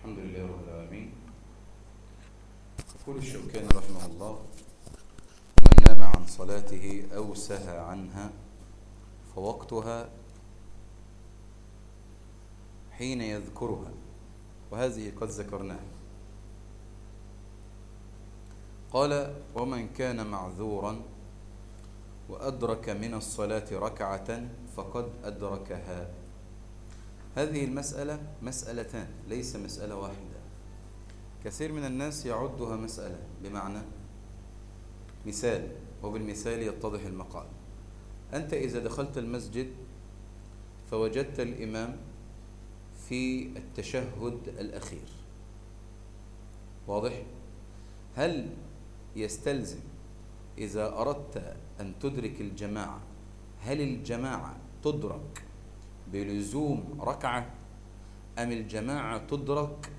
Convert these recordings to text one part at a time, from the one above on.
الحمد لله رب العالمين يقول الشوكاني رحمه الله من نام عن صلاته أو سهى عنها فوقتها حين يذكرها وهذه قد ذكرناها قال ومن كان معذورا وأدرك من الصلاة ركعة فقد أدركها هذه المسألة مسألتان ليس مسألة واحدة كثير من الناس يعدها مسألة بمعنى مثال وبالمثال يتضح المقال أنت إذا دخلت المسجد فوجدت الإمام في التشهد الأخير واضح؟ هل يستلزم إذا أردت أن تدرك الجماعة هل الجماعة تدرك بلزوم ركعة أم الجماعة تدرك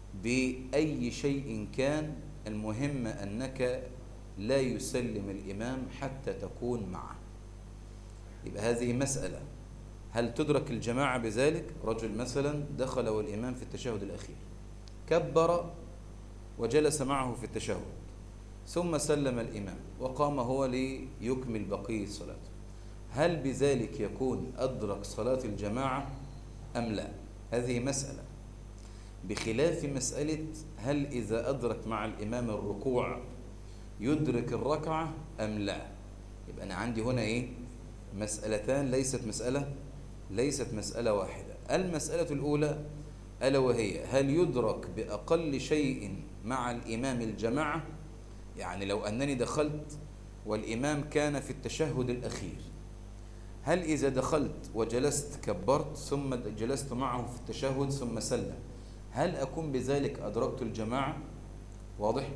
بأي شيء كان المهم أنك لا يسلم الإمام حتى تكون معه يبقى هذه مسألة هل تدرك الجماعة بذلك رجل مثلا دخل والإمام في التشهد الأخير كبر وجلس معه في التشهد ثم سلم الإمام وقام هو ليكمل بقية صلاته هل بذلك يكون أدرك صلاة الجماعة أم لا هذه مسألة بخلاف مسألة هل إذا أدرك مع الإمام الركوع يدرك الركعة أم لا يبقى أنا عندي هنا إيه مسألتان ليست مسألة ليست مسألة واحدة المسألة الأولى ألا وهي هل يدرك بأقل شيء مع الإمام الجماعة يعني لو أنني دخلت والإمام كان في التشهد الأخير هل إذا دخلت وجلست كبرت ثم جلست معه في التشهد ثم سلم هل أكون بذلك أدركت الجماعة واضح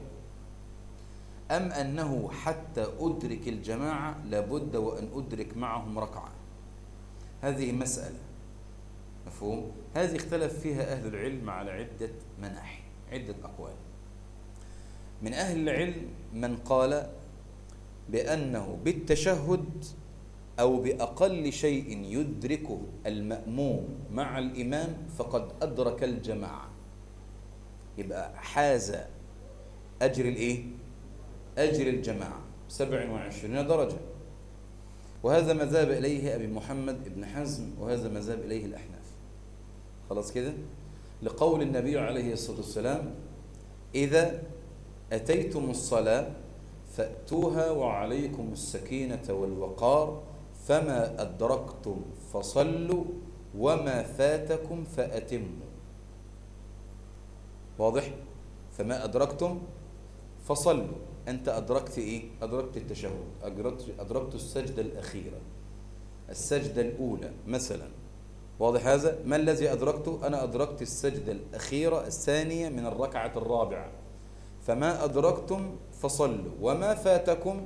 أم أنه حتى أدرك الجماعة لابد وأن أدرك معهم ركعة هذه مسألة مفهوم هذه اختلف فيها أهل العلم على عدة مناحي عدة أقوال من أهل العلم من قال بأنه بالتشهد أو بأقل شيء يدركه المأموم مع الإمام فقد أدرك الجماعة يبقى حاز أجر الإيه؟ أجر الجماعة 27 درجة وهذا مذهب إليه أبي محمد بن حزم وهذا مذهب إليه الأحناف خلاص كده لقول النبي عليه الصلاة والسلام إذا أتيتم الصلاة فأتوها وعليكم السكينة والوقار فما أدركتم فصلوا وما فاتكم فأتموا واضح فما أدركتم فصلوا أنت أدركت إيه أدركت التشهد أدركت, أدركت السجدة الأخيرة السجدة الأولى مثلا واضح هذا ما الذي أدركته أنا أدركت السجدة الأخيرة الثانية من الركعة الرابعة فما أدركتم فصلوا وما فاتكم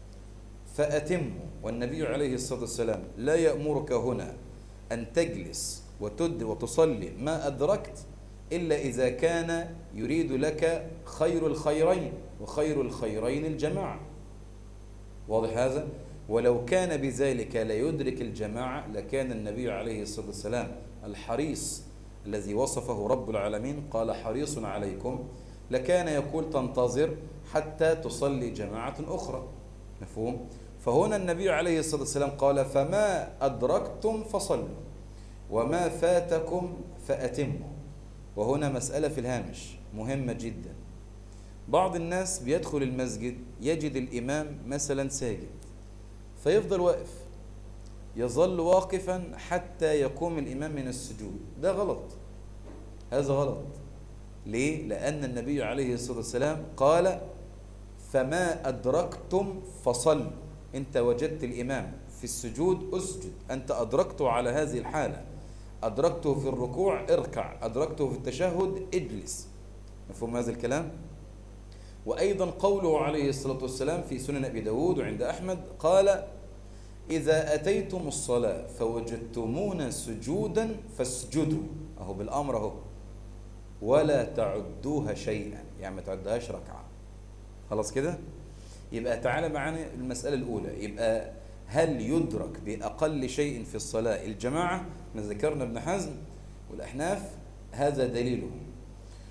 فأتموا والنبي عليه الصلاة والسلام لا يأمرك هنا أن تجلس وتد وتصلي ما أدركت إلا إذا كان يريد لك خير الخيرين وخير الخيرين الجماعة واضح هذا؟ ولو كان بذلك لا يدرك الجماعة لكان النبي عليه الصلاة والسلام الحريص الذي وصفه رب العالمين قال حريص عليكم لكان يقول تنتظر حتى تصلي جماعة أخرى مفهوم؟ فهنا النبي عليه الصلاة والسلام قال فما أدركتم فصلوا وما فاتكم فأتموا وهنا مسألة في الهامش مهمة جدا بعض الناس بيدخل المسجد يجد الإمام مثلا ساجد فيفضل واقف يظل واقفا حتى يقوم الإمام من السجود ده غلط هذا غلط ليه؟ لأن النبي عليه الصلاة والسلام قال فما أدركتم فصلوا أنت وجدت الإمام في السجود أسجد أنت أدركته على هذه الحالة أدركته في الركوع اركع أدركته في التشهد اجلس مفهوم هذا الكلام؟ وأيضا قوله عليه الصلاة والسلام في سنن أبي داود وعند أحمد قال إذا أتيتم الصلاة فوجدتمونا سجودا فاسجدوا أهو بالأمر أهو ولا تعدوها شيئا يعني ما تعدهاش ركعة خلاص كده يبقى تعالى معنا المسألة الأولى يبقى هل يدرك بأقل شيء في الصلاة الجماعة ما ذكرنا ابن حزم والأحناف هذا دليلهم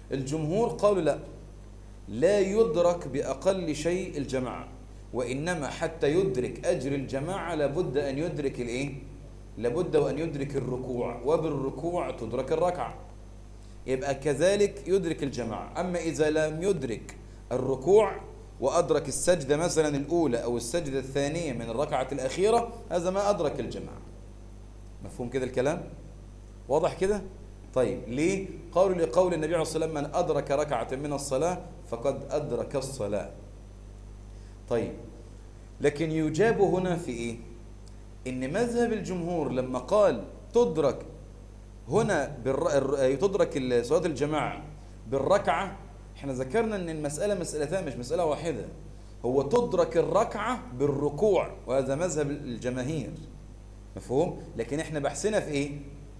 الجمهور قالوا لا لا يدرك بأقل شيء الجماعة وإنما حتى يدرك أجر الجماعة لابد أن يدرك الإيه؟ لابد وأن يدرك الركوع وبالركوع تدرك الركعة يبقى كذلك يدرك الجماعة أما إذا لم يدرك الركوع وأدرك السجدة مثلا الأولى أو السجدة الثانية من الركعة الأخيرة هذا ما أدرك الجماعة مفهوم كده الكلام واضح كده طيب ليه قالوا لقول النبي عليه الصلاة والسلام من أدرك ركعة من الصلاة فقد أدرك الصلاة طيب لكن يجاب هنا في إيه إن مذهب الجمهور لما قال تدرك هنا بالر... تدرك صلاة الجماعة بالركعة احنا ذكرنا ان المسألة مسألتان مش مسألة واحدة هو تدرك الركعة بالركوع وهذا مذهب الجماهير مفهوم لكن احنا بحثنا في ايه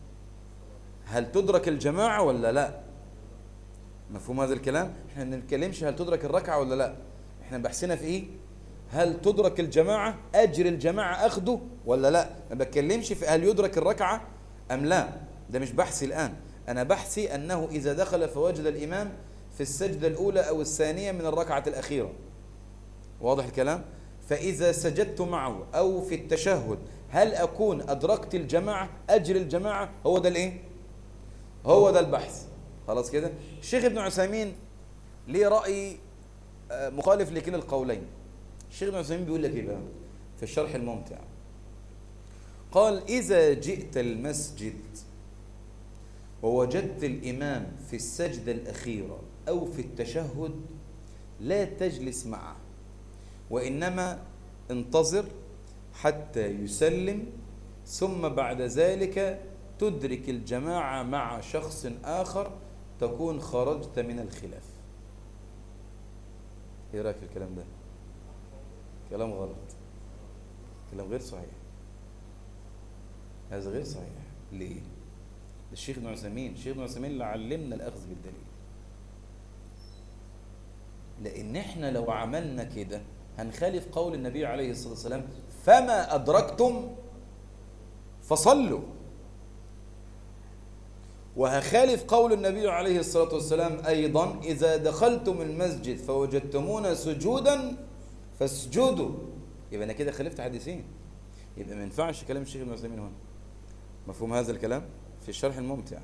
هل تدرك الجماعة ولا لا مفهوم هذا الكلام احنا ما بنتكلمش هل تدرك الركعة ولا لا احنا بحثنا في ايه هل تدرك الجماعة اجر الجماعة اخده ولا لا ما بتكلمش في هل يدرك الركعة ام لا ده مش بحثي الان انا بحثي انه اذا دخل فوجد الامام في السجدة الاولى او الثانية من الركعة الاخيرة واضح الكلام فاذا سجدت معه او في التشهد هل اكون ادركت الجماعة اجر الجماعة هو ده الايه هو ده البحث خلاص كده الشيخ ابن عثيمين ليه رأي مخالف لكلا القولين الشيخ ابن عثيمين بيقول لك ايه بقى في الشرح الممتع قال إذا جئت المسجد ووجدت الإمام في السجدة الأخيرة أو في التشهد لا تجلس معه وإنما انتظر حتى يسلم ثم بعد ذلك تدرك الجماعة مع شخص آخر تكون خرجت من الخلاف ايه رايك في الكلام ده كلام غلط كلام غير صحيح هذا غير صحيح ليه الشيخ ابن عثيمين الشيخ ابن عثيمين اللي علمنا الاخذ بالدليل لان احنا لو عملنا كده هنخالف قول النبي عليه الصلاه والسلام فما ادركتم فصلوا وهخالف قول النبي عليه الصلاة والسلام أيضا إذا دخلتم المسجد فوجدتمونا سجودا فاسجدوا يبقى أنا كده خالفت حديثين يبقى ما ينفعش كلام الشيخ ابن عثيمين هنا مفهوم هذا الكلام في الشرح الممتع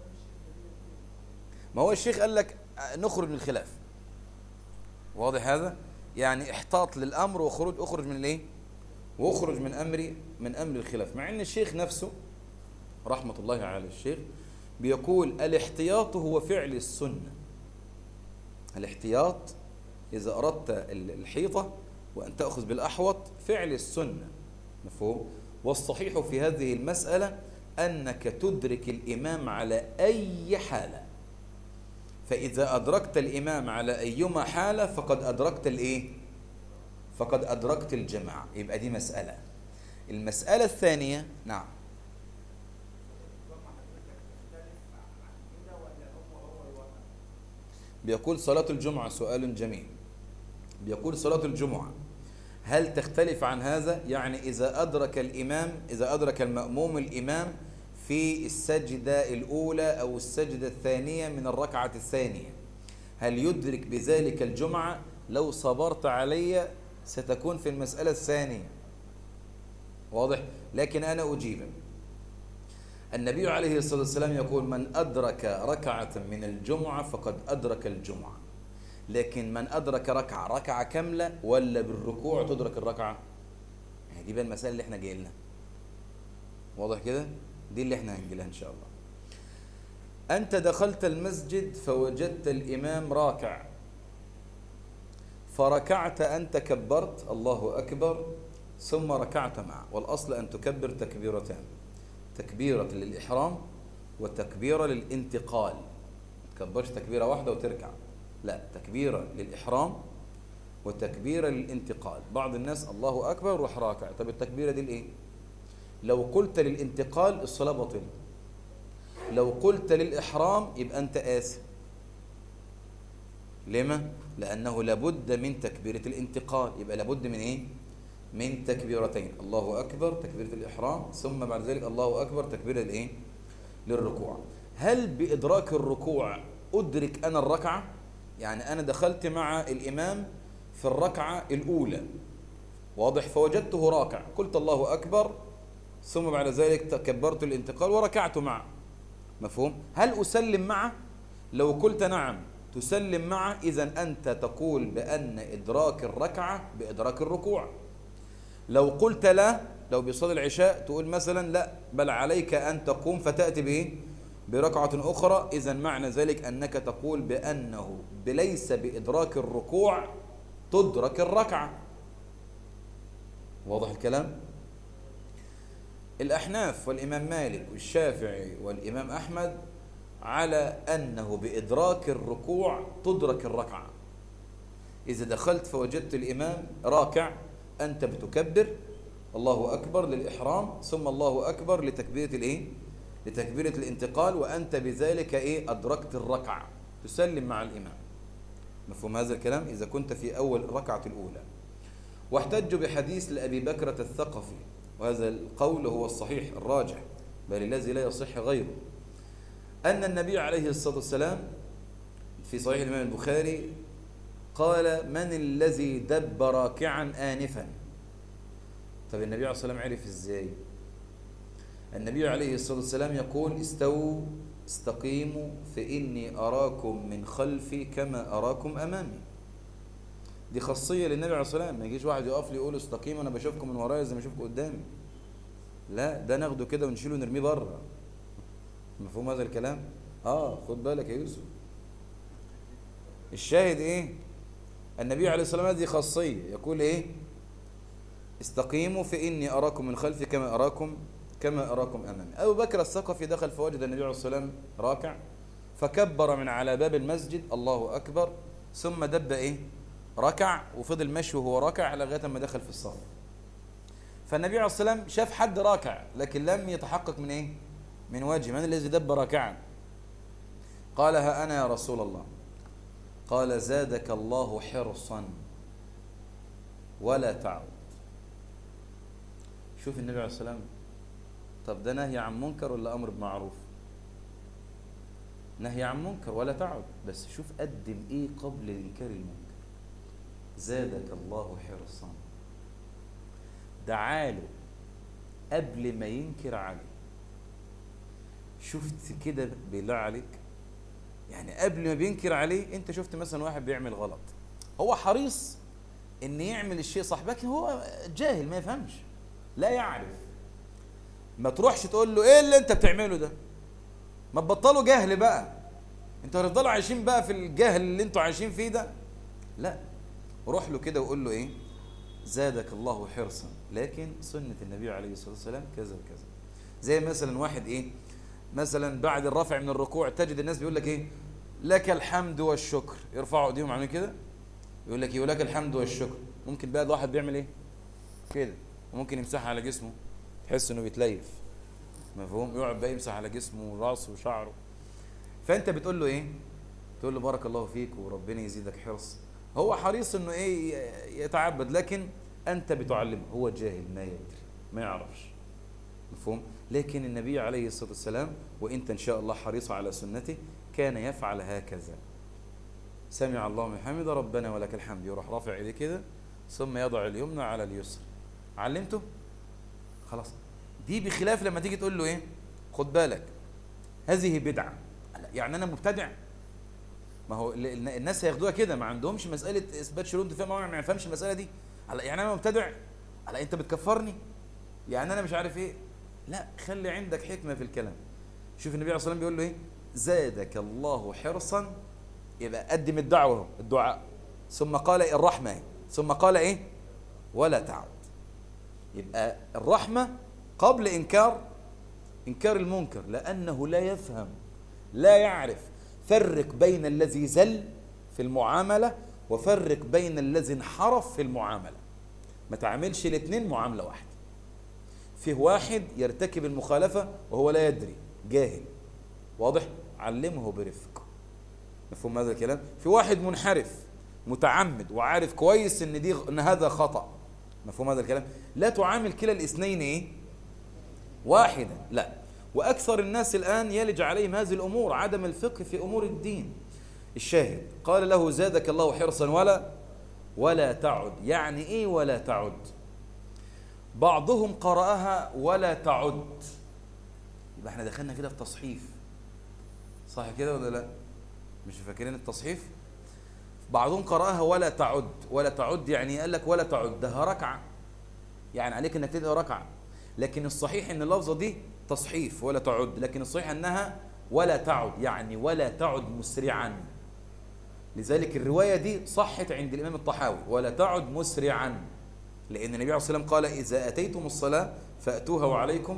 ما هو الشيخ قال لك نخرج من الخلاف واضح هذا يعني احتاط للأمر وخروج أخرج من الايه واخرج من أمري من أمر الخلاف مع أن الشيخ نفسه رحمة الله على الشيخ بيقول الاحتياط هو فعل السنة الاحتياط إذا أردت الحيطة وأن تأخذ بالأحوط فعل السنة مفهوم والصحيح في هذه المسألة أنك تدرك الإمام على أي حالة فإذا أدركت الإمام على أيما حالة فقد أدركت الإيه؟ فقد أدركت الجماعة يبقى دي مسألة المسألة الثانية نعم بيقول صلاة الجمعة سؤال جميل بيقول صلاة الجمعة هل تختلف عن هذا يعني إذا أدرك الإمام إذا أدرك المأموم الإمام في السجدة الأولى أو السجدة الثانية من الركعة الثانية هل يدرك بذلك الجمعة لو صبرت علي ستكون في المسألة الثانية واضح لكن أنا أجيب النبي عليه الصلاة والسلام يقول من أدرك ركعة من الجمعة فقد أدرك الجمعة لكن من أدرك ركعة ركعة كاملة ولا بالركوع تدرك الركعة دي بقى المسائل اللي احنا جاي لنا واضح كده دي اللي احنا هنجي لها إن شاء الله أنت دخلت المسجد فوجدت الإمام راكع فركعت أنت كبرت الله أكبر ثم ركعت معه والأصل أن تكبر تكبيرتان تكبيرة للإحرام وتكبيرة للانتقال ما تكبرش تكبيرة واحدة وتركع لا تكبيرة للإحرام وتكبيرة للانتقال بعض الناس الله أكبر وروح راكع طب التكبيرة دي لإيه لو قلت للانتقال الصلاة باطلة لو قلت للإحرام يبقى أنت آثم لما؟ لأنه لابد من تكبيرة الانتقال يبقى لابد من إيه؟ من تكبيرتين الله أكبر تكبيرة الإحرام ثم بعد ذلك الله أكبر تكبيرة الإيه؟ للركوع هل بإدراك الركوع أدرك أنا الركعة يعني أنا دخلت مع الإمام في الركعة الأولى واضح فوجدته راكع قلت الله أكبر ثم بعد ذلك تكبرت الانتقال وركعت معه مفهوم هل أسلم معه لو قلت نعم تسلم معه إذا أنت تقول بأن إدراك الركعة بإدراك الركوع لو قلت لا لو بيصلي العشاء تقول مثلا لا بل عليك أن تقوم فتأتي به بركعة أخرى إذا معنى ذلك أنك تقول بأنه ليس بإدراك الركوع تدرك الركعة واضح الكلام؟ الأحناف والإمام مالك والشافعي والإمام أحمد على أنه بإدراك الركوع تدرك الركعة إذا دخلت فوجدت الإمام راكع أنت بتكبر الله أكبر للإحرام ثم الله أكبر لتكبيرة الإيه؟ لتكبيرة الانتقال وأنت بذلك إيه؟ أدركت الركعة تسلم مع الإمام مفهوم هذا الكلام إذا كنت في أول ركعة الأولى واحتجوا بحديث لأبي بكرة الثقفي وهذا القول هو الصحيح الراجح بل الذي لا يصح غيره أن النبي عليه الصلاة والسلام في صحيح الإمام البخاري قال من الذي دب راكعا آنفا طب النبي عليه الصلاة والسلام عرف إزاي النبي عليه الصلاة والسلام يقول استووا استقيموا فإني أراكم من خلفي كما أراكم أمامي دي خاصية للنبي عليه الصلاة والسلام ما يجيش واحد يقف لي يقول استقيموا أنا بشوفكم من ورايا زي ما أشوفكم قدامي لا ده ناخده كده ونشيله ونرميه بره مفهوم هذا الكلام اه خد بالك يا يوسف الشاهد ايه النبي عليه الصلاه والسلام هذه خاصيه يقول ايه استقيموا فاني اراكم من خلفي كما اراكم كما اراكم امامي ابو بكر الثقفي دخل فوجد النبي عليه الصلاه والسلام راكع فكبر من على باب المسجد الله اكبر ثم دب ايه ركع وفضل مشي وهو راكع لغايه ما دخل في الصف فالنبي عليه الصلاه والسلام شاف حد راكع لكن لم يتحقق من ايه من وجه من الذي دب راكعا قال ها أنا يا رسول الله قال زادك الله حرصا ولا تعود شوف النبي عليه الصلاة والسلام طب ده نهي عن منكر ولا أمر بمعروف نهي عن منكر ولا تعود بس شوف قدم ايه قبل انكار المنكر زادك الله حرصا دعاله قبل ما ينكر عليه شفت كده بالله عليك يعني قبل ما بينكر عليه انت شفت مثلا واحد بيعمل غلط هو حريص ان يعمل الشيء صح لكن هو جاهل ما يفهمش لا يعرف ما تروحش تقول له ايه اللي انت بتعمله ده ما تبطلوا جهل بقى انتوا هتفضلوا عايشين بقى في الجهل اللي انتوا عايشين فيه ده لا روح له كده وقول له ايه زادك الله حرصا لكن سنة النبي عليه الصلاة والسلام كذا وكذا زي مثلا واحد ايه مثلا بعد الرفع من الركوع تجد الناس بيقول لك ايه لك الحمد والشكر يرفعوا ايديهم عاملين كده يقول لك ايه ولك الحمد والشكر ممكن بقى الواحد بيعمل ايه كده وممكن يمسحها على جسمه تحس انه بيتليف مفهوم يقعد بقى يمسح على جسمه وراسه وشعره فانت بتقول له ايه تقول له بارك الله فيك وربنا يزيدك حرص هو حريص انه ايه يتعبد لكن انت بتعلمه هو جاهل ما يدري ما يعرفش مفهوم لكن النبي عليه الصلاة والسلام وإنت إن شاء الله حريص على سنته كان يفعل هكذا سمع الله من حمد ربنا ولك الحمد يروح رافع إيديه كده ثم يضع اليمنى على اليسر علمته خلاص دي بخلاف لما تيجي تقول له ايه خد بالك هذه بدعة يعني انا مبتدع ما هو الناس هياخدوها كده ما عندهمش مسألة اثبات شروط دفاع ما يفهمش المسألة دي يعني انا مبتدع على انت بتكفرني يعني انا مش عارف ايه لا خلي عندك حكمة في الكلام شوف النبي عليه الصلاة والسلام بيقول له ايه زادك الله حرصا يبقى قدم الدعوة الدعاء ثم قال الرحمة ثم قال ايه ولا تعد يبقى الرحمة قبل إنكار إنكار المنكر لأنه لا يفهم لا يعرف فرق بين الذي زل في المعاملة وفرق بين الذي انحرف في المعاملة ما تعملش الاثنين معاملة واحدة فيه واحد يرتكب المخالفة وهو لا يدري جاهل واضح علمه برفق مفهوم هذا الكلام في واحد منحرف متعمد وعارف كويس ان دي ان هذا خطأ مفهوم هذا الكلام لا تعامل كلا الاثنين ايه واحدا لا وأكثر الناس الآن يلج عليهم هذه الأمور عدم الفقه في أمور الدين الشاهد قال له زادك الله حرصا ولا ولا تعد يعني إيه ولا تعد بعضهم قرأها ولا تعد يبقى احنا دخلنا كده في تصحيف صح كده ولا لا مش فاكرين التصحيف بعضهم قرأها ولا تعد ولا تعد يعني قال لك ولا تعدها ركعة يعني عليك انك تدعي ركعة لكن الصحيح ان اللفظة دي تصحيف ولا تعد لكن الصحيح انها ولا تعد يعني ولا تعد مسرعا لذلك الرواية دي صحت عند الإمام الطحاوي ولا تعد مسرعا لأن النبي عليه الصلاة والسلام قال إذا أتيتم الصلاة فأتوها وعليكم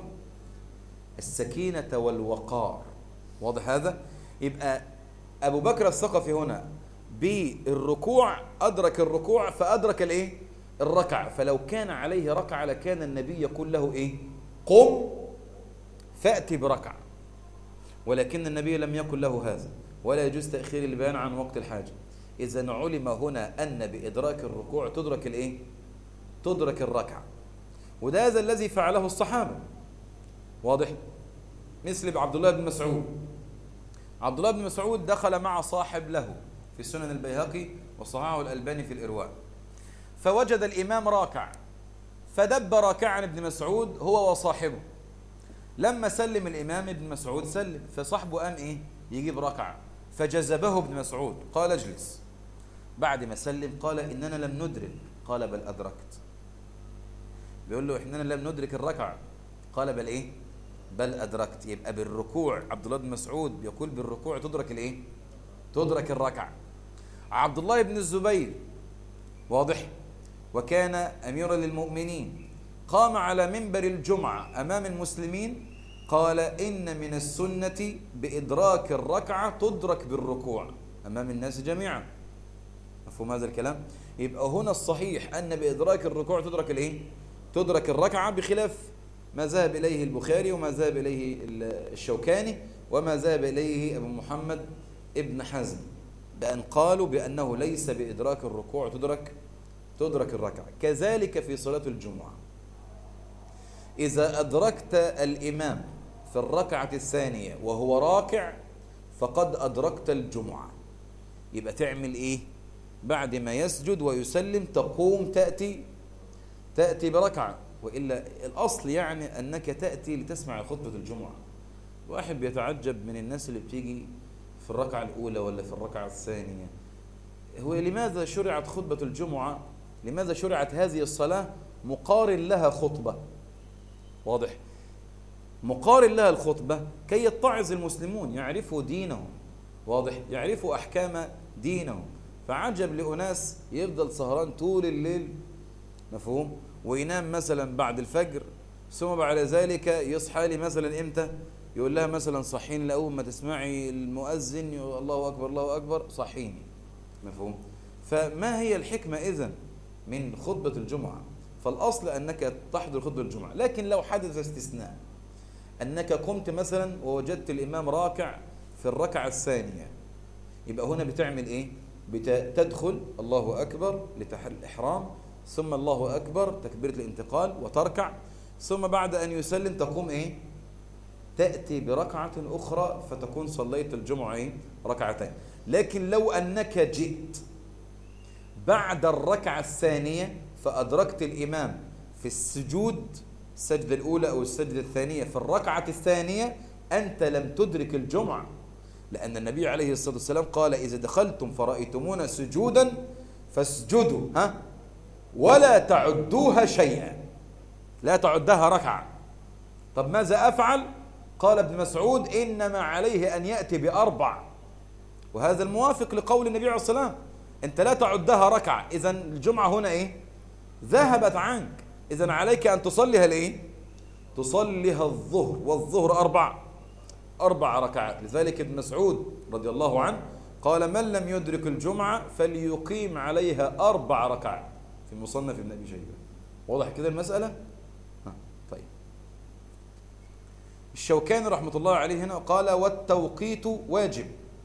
السكينة والوقار واضح هذا يبقى أبو بكر الثقفي هنا بالركوع أدرك الركوع فأدرك الإيه الركعة فلو كان عليه ركعة لكان النبي يقول له إيه قم فأتي بركعة ولكن النبي لم يقل له هذا ولا يجوز تأخير البيان عن وقت الحاجة إذا علم هنا أن بإدراك الركوع تدرك الإيه تدرك الركعة وده هذا الذي فعله الصحابة واضح مثل عبد الله بن مسعود عبد الله بن مسعود دخل مع صاحب له في سنن البيهقي وصححه الألباني في الإرواء فوجد الإمام راكع فدب راكعا ابن مسعود هو وصاحبه لما سلم الإمام ابن مسعود سلم فصاحبه قام إيه يجيب ركعة فجذبه ابن مسعود قال اجلس بعد ما سلم قال إننا لم ندرك قال بل أدركت بيقول له إننا لم ندرك الركعة قال بل إيه بل أدركت يبقى بالركوع عبد الله بن مسعود بيقول بالركوع تدرك الإيه تدرك الركعة عبد الله بن الزبير واضح وكان أميرا للمؤمنين قام على منبر الجمعة أمام المسلمين قال إن من السنة بإدراك الركعة تدرك بالركوع أمام الناس جميعا مفهوم هذا الكلام يبقى هنا الصحيح أن بإدراك الركوع تدرك الإيه تدرك الركعة بخلاف ما ذهب إليه البخاري وما ذهب إليه الشوكاني وما ذهب إليه أبو محمد ابن حزم بأن قالوا بأنه ليس بإدراك الركوع تدرك تدرك الركعة كذلك في صلاة الجمعة إذا أدركت الإمام في الركعة الثانية وهو راكع فقد أدركت الجمعة يبقى تعمل إيه بعد ما يسجد ويسلم تقوم تأتي تأتي بركعة وإلا الأصل يعني أنك تأتي لتسمع خطبة الجمعة واحد بيتعجب من الناس اللي بتيجي في الركعة الأولى ولا في الركعة الثانية هو لماذا شرعت خطبة الجمعة لماذا شرعت هذه الصلاة مقارن لها خطبة واضح مقارن لها الخطبة كي يتعظ المسلمون يعرفوا دينهم واضح يعرفوا أحكام دينهم فعجب لأناس يفضل سهران طول الليل مفهوم وينام مثلا بعد الفجر ثم بعد ذلك يصحى لي مثلا امتى يقول لها مثلا صحيني لأول ما تسمعي المؤذن الله أكبر الله أكبر صحيني مفهوم فما هي الحكمة إذن من خطبة الجمعة فالأصل أنك تحضر خطبة الجمعة لكن لو حدث استثناء أنك قمت مثلا ووجدت الإمام راكع في الركعة الثانية يبقى هنا بتعمل إيه بتدخل الله أكبر لتحل الإحرام ثم الله أكبر تكبيرة الانتقال وتركع ثم بعد أن يسلم تقوم إيه تأتي بركعة أخرى فتكون صليت الجمعة إيه؟ ركعتين لكن لو أنك جئت بعد الركعة الثانية فأدركت الإمام في السجود السجدة الأولى أو السجدة الثانية في الركعة الثانية أنت لم تدرك الجمعة لأن النبي عليه الصلاة والسلام قال إذا دخلتم فرأيتمونا سجودا فاسجدوا ها ولا تعدوها شيئا لا تعدها ركعة طب ماذا أفعل قال ابن مسعود إنما عليه أن يأتي بأربع وهذا الموافق لقول النبي عليه الصلاة والسلام أنت لا تعدها ركعة إذا الجمعة هنا إيه ذهبت عنك إذا عليك أن تصليها الإيه تصليها الظهر والظهر أربع أربع ركعات لذلك ابن مسعود رضي الله عنه قال من لم يدرك الجمعة فليقيم عليها أربع ركعات في مصنف ابن أبي شيبة واضح كده المسألة ها طيب الشوكاني رحمة الله عليه هنا قال والتوقيت واجب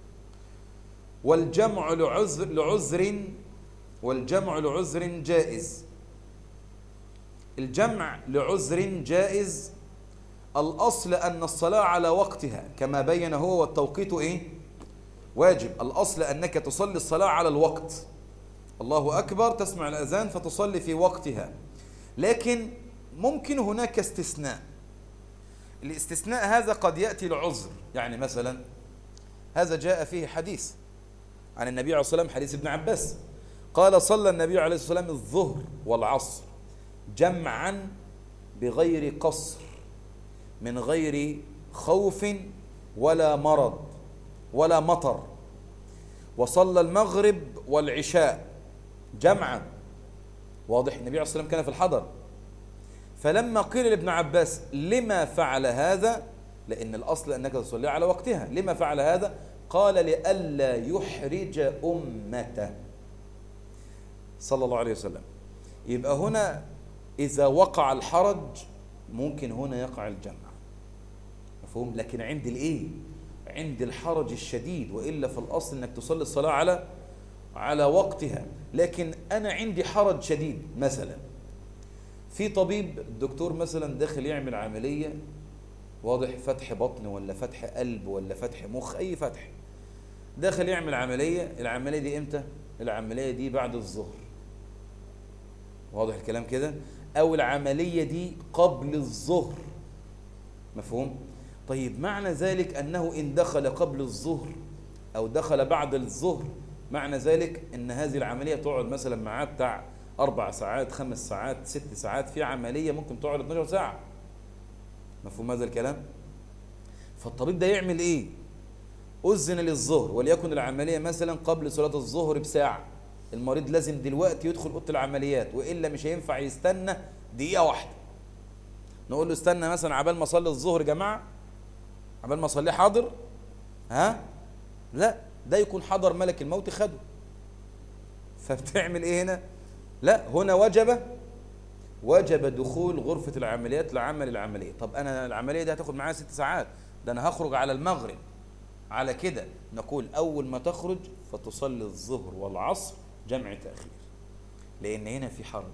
والجمع لعذر لعذر والجمع لعذر جائز الجمع لعذر جائز الأصل أن الصلاة على وقتها كما بين هو والتوقيت إيه واجب الأصل أنك تصلي الصلاة على الوقت الله أكبر تسمع الأذان فتصلي في وقتها لكن ممكن هناك استثناء الاستثناء هذا قد يأتي لعذر يعني مثلا هذا جاء فيه حديث عن النبي عليه الصلاة والسلام حديث ابن عباس قال صلى النبي عليه الصلاة والسلام الظهر والعصر جمعا بغير قصر من غير خوف ولا مرض ولا مطر وصلى المغرب والعشاء جمعا واضح النبي عليه الصلاة والسلام كان في الحضر فلما قيل لابن عباس لما فعل هذا لأن الأصل أنك تصلي على وقتها لما فعل هذا قال لئلا يحرج أمته صلى الله عليه وسلم يبقى هنا إذا وقع الحرج ممكن هنا يقع الجمع مفهوم لكن عند الإيه عند الحرج الشديد وإلا في الأصل أنك تصلي الصلاة على على وقتها لكن أنا عندي حرج شديد مثلا في طبيب الدكتور مثلا داخل يعمل عملية واضح فتح بطن ولا فتح قلب ولا فتح مخ أي فتح داخل يعمل عملية العملية دي إمتى؟ العملية دي بعد الظهر واضح الكلام كده أو العملية دي قبل الظهر مفهوم؟ طيب معنى ذلك أنه إن دخل قبل الظهر أو دخل بعد الظهر معنى ذلك أن هذه العملية تقعد مثلا معاه بتاع أربع ساعات خمس ساعات ست ساعات في عملية ممكن تقعد 12 ساعة مفهوم هذا الكلام فالطبيب ده يعمل ايه أذن للظهر وليكن العملية مثلا قبل صلاة الظهر بساعة المريض لازم دلوقتي يدخل أوضة العمليات وإلا مش هينفع يستنى دقيقة واحدة نقول له استنى مثلا عبال ما أصلي الظهر يا جماعة عبال ما أصليه حاضر ها لا ده يكون حضر ملك الموت خده فبتعمل ايه هنا لا هنا وجب وجب دخول غرفة العمليات لعمل العملية طب أنا العملية دي هتاخد معايا ست ساعات ده أنا هخرج على المغرب على كده نقول أول ما تخرج فتصلي الظهر والعصر جمع تأخير لأن هنا في حرج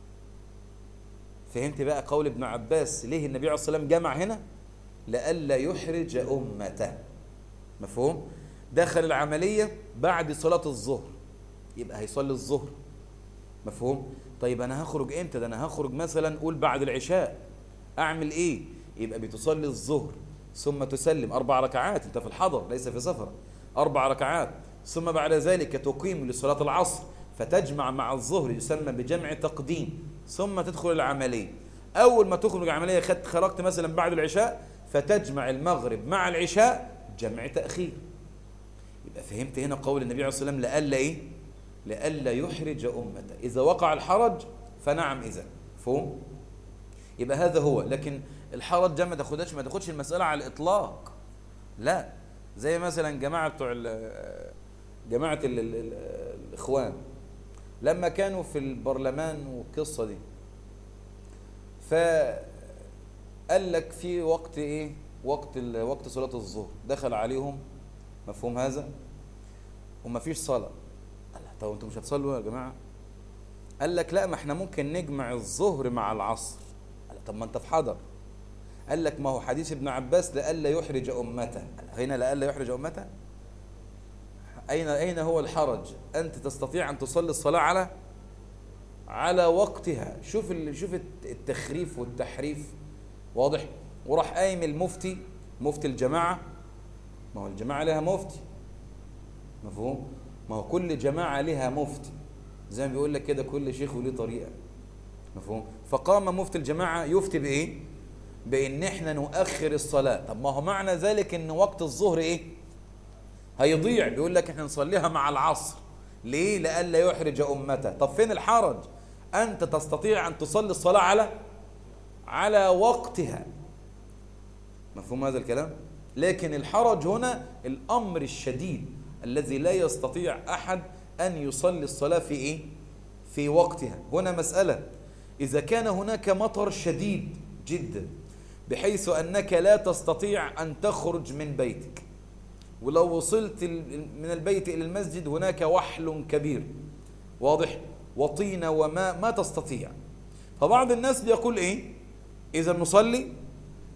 فهمت بقى قول ابن عباس ليه النبي عليه الصلاة والسلام جمع هنا لئلا يحرج أمته مفهوم دخل العملية بعد صلاة الظهر يبقى هيصلي الظهر مفهوم طيب انا هخرج امتى ده انا هخرج مثلا قول بعد العشاء اعمل ايه يبقى بتصلي الظهر ثم تسلم اربع ركعات انت في الحضر ليس في سفر اربع ركعات ثم بعد ذلك تقيم لصلاه العصر فتجمع مع الظهر يسمى بجمع تقديم ثم تدخل العمليه اول ما تخرج العمليه خدت خرجت مثلا بعد العشاء فتجمع المغرب مع العشاء جمع تاخير يبقى فهمت هنا قول النبي عليه الصلاه والسلام لألا ايه لئلا يحرج أمته إذا وقع الحرج فنعم إذا فهم يبقى هذا هو لكن الحرج ما تاخدش ما تاخدش المسألة على الإطلاق لا زي مثلا جماعة بتوع جماعة ال ال ال الإخوان لما كانوا في البرلمان والقصة دي فقال لك في وقت ايه وقت وقت صلاة الظهر دخل عليهم مفهوم هذا وما فيش صلاة طب انتوا مش هتصلوا يا جماعه قال لك لا ما احنا ممكن نجمع الظهر مع العصر قال طب ما انت في حضر قال لك ما هو حديث ابن عباس لئلا يحرج امته هنا لئلا يحرج امته اين اين هو الحرج انت تستطيع ان تصلي الصلاه على على وقتها شوف شوف التخريف والتحريف واضح وراح قايم المفتي مفتي الجماعه ما هو الجماعه لها مفتي مفهوم ما هو كل جماعة لها مفتي زي ما بيقول لك كده كل شيخ وليه طريقة مفهوم فقام مفتي الجماعة يفتي بإيه بإن إحنا نؤخر الصلاة طب ما هو معنى ذلك إن وقت الظهر إيه هيضيع بيقول لك إحنا نصليها مع العصر ليه لألا يحرج أمته طب فين الحرج أنت تستطيع أن تصلي الصلاة على على وقتها مفهوم هذا الكلام لكن الحرج هنا الأمر الشديد الذي لا يستطيع أحد أن يصلي الصلاة في إيه؟ في وقتها هنا مسألة إذا كان هناك مطر شديد جدا بحيث أنك لا تستطيع أن تخرج من بيتك ولو وصلت من البيت إلى المسجد هناك وحل كبير واضح وطينة وماء ما تستطيع فبعض الناس بيقول إيه إذا نصلي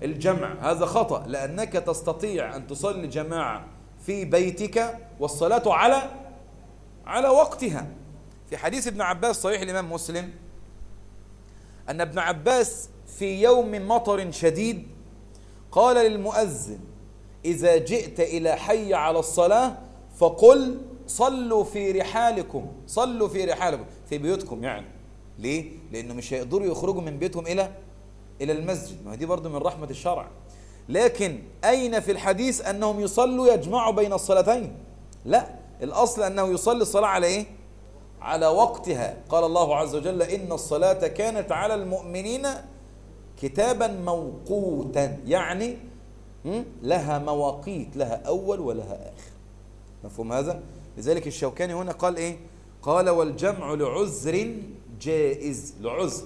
الجمع هذا خطأ لأنك تستطيع أن تصلي جماعة في بيتك والصلاة على على وقتها في حديث ابن عباس صحيح الإمام مسلم أن ابن عباس في يوم مطر شديد قال للمؤذن إذا جئت إلى حي على الصلاة فقل صلوا في رحالكم صلوا في رحالكم في بيوتكم يعني ليه؟ لأنه مش هيقدروا يخرجوا من بيتهم إلى إلى المسجد ما دي برضو من رحمة الشرع لكن أين في الحديث أنهم يصلوا يجمعوا بين الصلاتين لا الأصل أنه يصلي الصلاة على إيه؟ على وقتها قال الله عز وجل إن الصلاة كانت على المؤمنين كتابا موقوتا يعني لها مواقيت لها أول ولها آخر مفهوم هذا؟ لذلك الشوكاني هنا قال إيه؟ قال والجمع لعذر جائز لعذر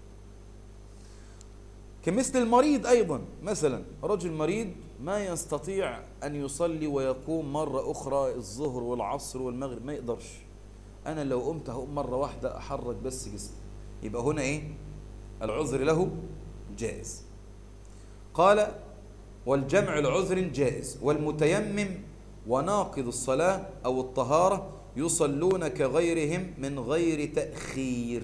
كمثل المريض أيضا مثلا رجل مريض ما يستطيع أن يصلي ويقوم مرة أخرى الظهر والعصر والمغرب ما يقدرش أنا لو قمت هقوم مرة واحدة أحرك بس جسمي يبقى هنا إيه العذر له جائز قال والجمع العذر جائز والمتيمم وناقض الصلاة أو الطهارة يصلون كغيرهم من غير تأخير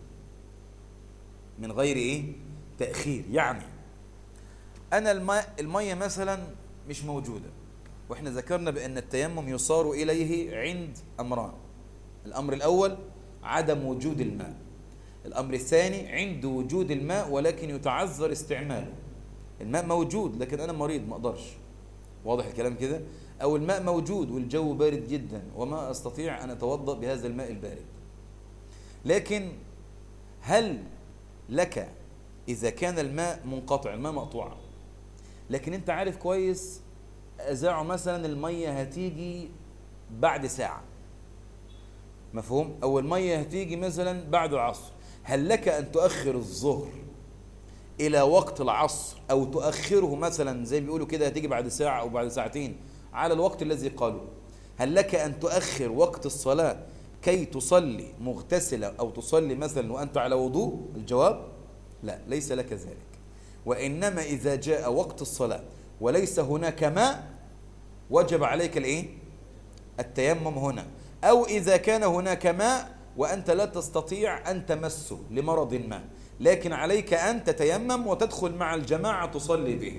من غير إيه تأخير يعني أنا الماء المية مثلا مش موجودة وإحنا ذكرنا بأن التيمم يصار إليه عند أمران الأمر الأول عدم وجود الماء الأمر الثاني عند وجود الماء ولكن يتعذر استعماله الماء موجود لكن أنا مريض ما أقدرش واضح الكلام كده أو الماء موجود والجو بارد جدا وما أستطيع أن أتوضأ بهذا الماء البارد لكن هل لك إذا كان الماء منقطع الماء مقطوع لكن أنت عارف كويس أذاعه مثلا المية هتيجي بعد ساعة مفهوم أو المية هتيجي مثلا بعد العصر هل لك أن تؤخر الظهر إلى وقت العصر أو تؤخره مثلا زي بيقولوا كده هتيجي بعد ساعة أو بعد ساعتين على الوقت الذي قالوا هل لك أن تؤخر وقت الصلاة كي تصلي مغتسلة أو تصلي مثلا وأنت على وضوء الجواب لا ليس لك ذلك وإنما إذا جاء وقت الصلاة وليس هناك ماء وجب عليك الإيه؟ التيمم هنا أو إذا كان هناك ماء وأنت لا تستطيع أن تمسه لمرض ما لكن عليك أن تتيمم وتدخل مع الجماعة تصلي بهم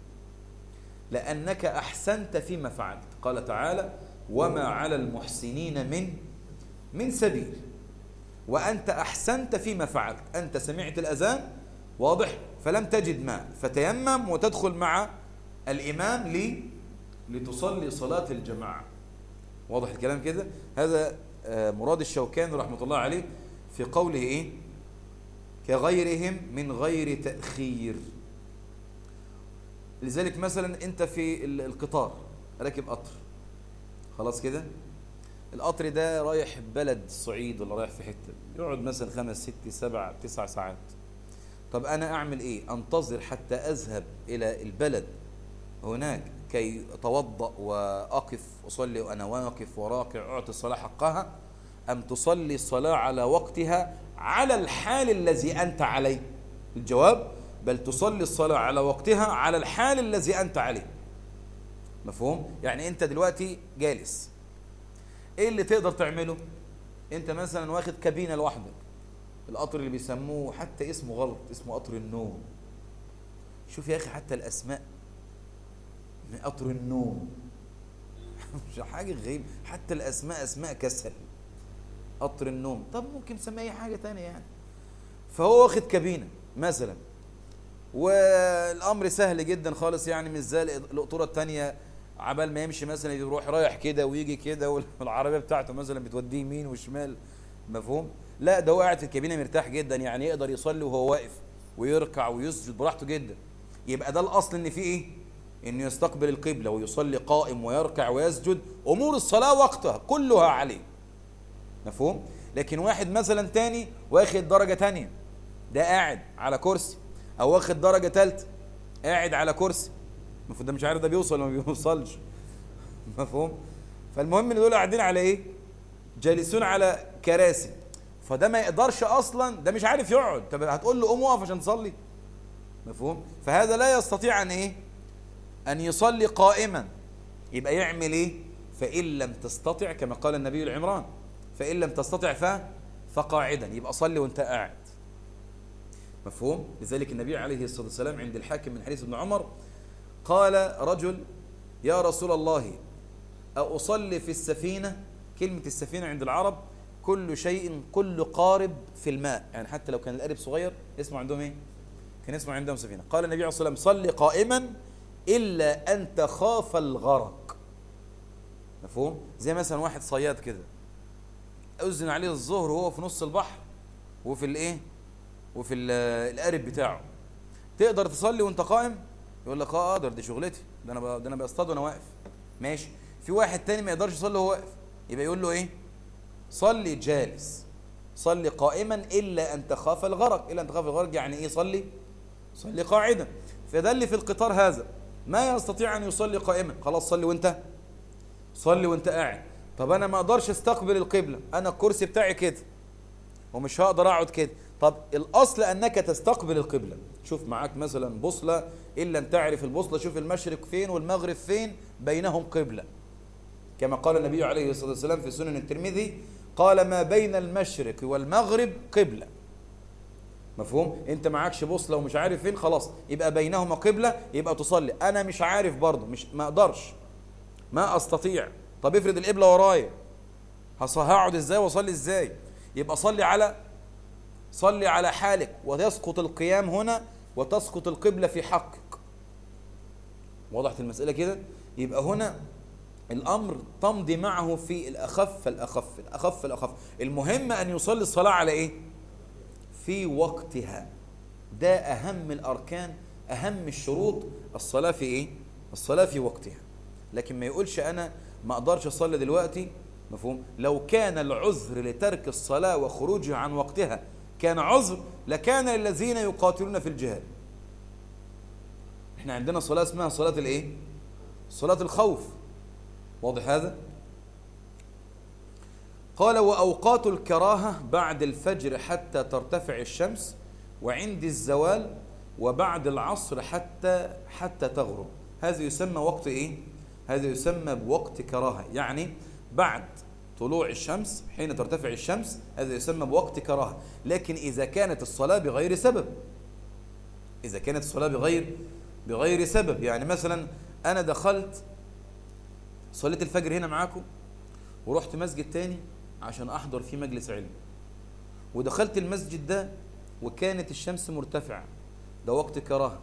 لأنك أحسنت فيما فعلت قال تعالى وما على المحسنين من من سبيل وأنت أحسنت فيما فعلت أنت سمعت الأذان واضح فلم تجد ماء فتيمم وتدخل مع الإمام لي لتصلي صلاة الجماعة واضح الكلام كده هذا آه، مراد الشوكاني رحمة الله عليه في قوله إيه كغيرهم من غير تأخير لذلك مثلا أنت في القطار راكب قطر خلاص كده القطر ده رايح بلد الصعيد ولا رايح في حته يقعد مثلا خمس ست سبع تسع ساعات طب انا اعمل ايه انتظر حتى اذهب الى البلد هناك كي اتوضا واقف اصلي وانا واقف وراكع اعطي الصلاه حقها ام تصلي الصلاه على وقتها على الحال الذي انت عليه الجواب بل تصلي الصلاه على وقتها على الحال الذي انت عليه مفهوم يعني انت دلوقتي جالس ايه اللي تقدر تعمله انت مثلا واخد كابينه لوحدك القطر اللي بيسموه حتى اسمه غلط اسمه قطر النوم شوف يا اخي حتى الاسماء من قطر النوم مش حاجه غريبه حتى الاسماء اسماء كسل قطر النوم طب ممكن نسميه اي حاجه تانية يعني فهو واخد كابينه مثلا والامر سهل جدا خالص يعني مش زي القطوره الثانيه عبال ما يمشي مثلا يروح رايح كده ويجي كده والعربيه بتاعته مثلا بتوديه يمين وشمال مفهوم لا ده هو قاعد في الكابينه مرتاح جدا يعني يقدر يصلي وهو واقف ويركع ويسجد براحته جدا يبقى ده الاصل ان في ايه انه يستقبل القبله ويصلي قائم ويركع ويسجد امور الصلاه وقتها كلها عليه مفهوم لكن واحد مثلا تاني واخد درجه تانية ده قاعد على كرسي او واخد درجه ثالثه قاعد على كرسي المفروض ده مش عارف ده بيوصل ولا ما بيوصلش مفهوم فالمهم ان دول قاعدين على ايه جالسون على كراسي فده ما يقدرش اصلا ده مش عارف يقعد طب هتقول له قوم اقف عشان تصلي مفهوم فهذا لا يستطيع ان ايه ان يصلي قائما يبقى يعمل ايه فان لم تستطع كما قال النبي العمران فان لم تستطع ف فقاعدا يبقى صلي وانت قاعد مفهوم لذلك النبي عليه الصلاه والسلام عند الحاكم من حديث ابن عمر قال رجل يا رسول الله أصلي في السفينة كلمة السفينة عند العرب كل شيء كل قارب في الماء يعني حتى لو كان القارب صغير اسمه عندهم ايه كان اسمه عندهم سفينة قال النبي عليه الصلاة والسلام صلي قائما إلا أن تخاف الغرق مفهوم زي مثلا واحد صياد كده أذن عليه الظهر وهو في نص البحر وفي الايه وفي القارب بتاعه تقدر تصلي وانت قائم يقول لك اه اقدر دي شغلتي ده انا ده انا بصطاد وانا واقف ماشي في واحد تاني ما يقدرش يصلي وهو واقف يبقى يقول له ايه صلي جالس صلي قائما الا ان تخاف الغرق الا ان تخاف الغرق يعني ايه صلي صلي قاعدا فده اللي في القطار هذا ما يستطيع ان يصلي قائما خلاص صلي وانت صلي وانت قاعد طب انا ما اقدرش استقبل القبله انا الكرسي بتاعي كده ومش هقدر اقعد كده طب الاصل انك تستقبل القبله شوف معاك مثلا بوصله الا ان تعرف البوصله شوف المشرق فين والمغرب فين بينهم قبله كما قال النبي عليه الصلاه والسلام في سنن الترمذي قال ما بين المشرق والمغرب قبله مفهوم انت معكش بوصله ومش عارف فين خلاص يبقى بينهما قبله يبقى تصلي انا مش عارف برضه مش ما اقدرش ما استطيع طب افرض القبله ورايا هقعد ازاي واصلي ازاي يبقى صلي على صلي على حالك ويسقط القيام هنا وتسقط القبلة في حقك وضحت المسألة كده يبقى هنا الأمر تمضي معه في الأخف فالأخف الأخف فالأخف المهم أن يصلي الصلاة على إيه في وقتها ده أهم الأركان أهم الشروط الصلاة في إيه الصلاة في وقتها لكن ما يقولش أنا ما أقدرش أصلي دلوقتي مفهوم لو كان العذر لترك الصلاة وخروجها عن وقتها كان عذر لكان الذين يقاتلون في الجهاد احنا عندنا صلاة اسمها صلاة الايه صلاة الخوف واضح هذا قال وأوقات الكراهة بعد الفجر حتى ترتفع الشمس وعند الزوال وبعد العصر حتى حتى تغرب هذا يسمى وقت ايه هذا يسمى بوقت كراهة يعني بعد طلوع الشمس حين ترتفع الشمس هذا يسمى بوقت كراهة لكن إذا كانت الصلاة بغير سبب إذا كانت الصلاة بغير بغير سبب يعني مثلا أنا دخلت صليت الفجر هنا معاكم ورحت مسجد تاني عشان أحضر فيه مجلس علم ودخلت المسجد ده وكانت الشمس مرتفعة ده وقت كراهة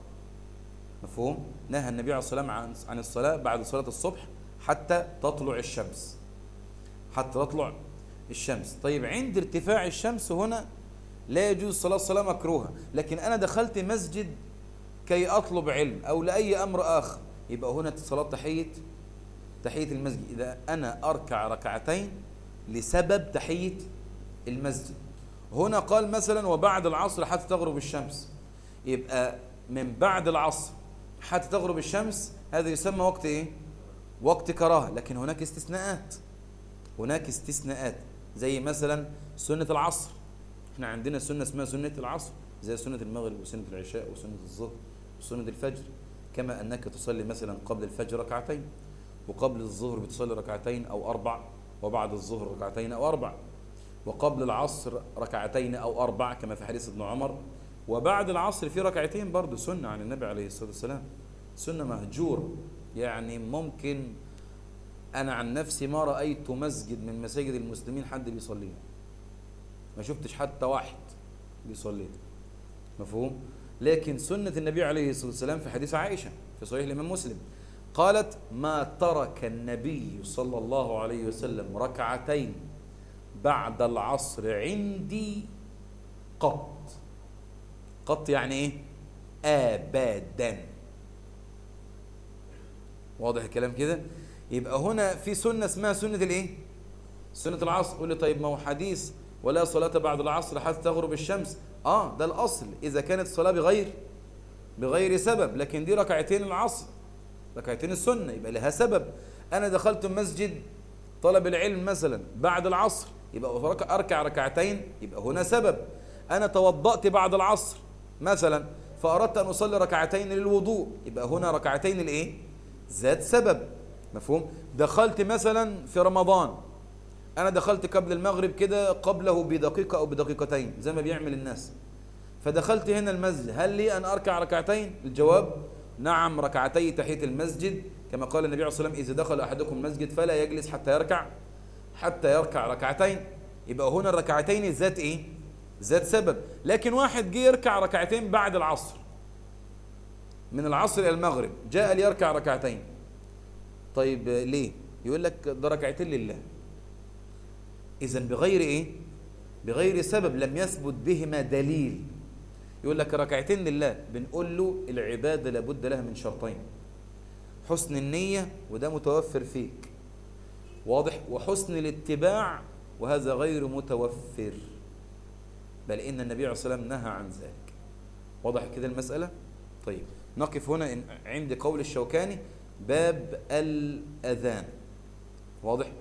مفهوم؟ نهى النبي عليه الصلاة والسلام عن الصلاة بعد صلاة الصبح حتى تطلع الشمس حتى تطلع الشمس طيب عند ارتفاع الشمس هنا لا يجوز صلاة الصلاة مكروهة لكن أنا دخلت مسجد كي أطلب علم أو لأي أمر آخر يبقى هنا صلاة تحية تحية المسجد إذا أنا أركع ركعتين لسبب تحية المسجد هنا قال مثلا وبعد العصر حتى تغرب الشمس يبقى من بعد العصر حتى تغرب الشمس هذا يسمى وقت ايه وقت كراهه لكن هناك استثناءات هناك استثناءات زي مثلا سنة العصر احنا عندنا سنة اسمها سنة العصر زي سنة المغرب وسنة العشاء وسنة الظهر وسنة الفجر كما أنك تصلي مثلا قبل الفجر ركعتين وقبل الظهر بتصلي ركعتين أو أربع وبعد الظهر ركعتين أو أربع وقبل العصر ركعتين أو أربع كما في حديث ابن عمر وبعد العصر في ركعتين برضه سنة عن النبي عليه الصلاة والسلام سنة مهجورة يعني ممكن أنا عن نفسي ما رأيت مسجد من مساجد المسلمين حد بيصليه ما شفتش حتى واحد بيصلي مفهوم لكن سنة النبي عليه الصلاة والسلام في حديث عائشة في صحيح الإمام مسلم قالت ما ترك النبي صلى الله عليه وسلم ركعتين بعد العصر عندي قط قط يعني ايه ابدا واضح الكلام كده يبقى هنا في سنة اسمها سنة الايه سنة العصر قول لي طيب ما هو حديث ولا صلاة بعد العصر حتى تغرب الشمس اه ده الاصل اذا كانت الصلاة بغير بغير سبب لكن دي ركعتين العصر ركعتين السنة يبقى لها سبب انا دخلت مسجد طلب العلم مثلا بعد العصر يبقى اركع ركعتين يبقى هنا سبب انا توضأت بعد العصر مثلا فأردت أن أصلي ركعتين للوضوء يبقى هنا ركعتين الإيه؟ ذات سبب مفهوم؟ دخلت مثلا في رمضان أنا دخلت قبل المغرب كده قبله بدقيقة أو بدقيقتين زي ما بيعمل الناس فدخلت هنا المسجد هل لي أن أركع ركعتين؟ الجواب نعم ركعتي تحية المسجد كما قال النبي عليه الصلاة والسلام إذا دخل أحدكم المسجد فلا يجلس حتى يركع حتى يركع ركعتين يبقى هنا الركعتين ذات إيه؟ ذات سبب لكن واحد جه يركع ركعتين بعد العصر من العصر إلى المغرب جاء ليركع ركعتين طيب ليه؟ يقول لك ده ركعتين لله إذا بغير إيه؟ بغير سبب لم يثبت بهما دليل يقول لك ركعتين لله بنقول له العبادة لابد لها من شرطين حسن النية وده متوفر فيك واضح وحسن الاتباع وهذا غير متوفر بل إن النبي عليه الصلاة والسلام نهى عن ذلك واضح كده المسألة طيب نقف هنا عند قول الشوكاني باب الأذان واضح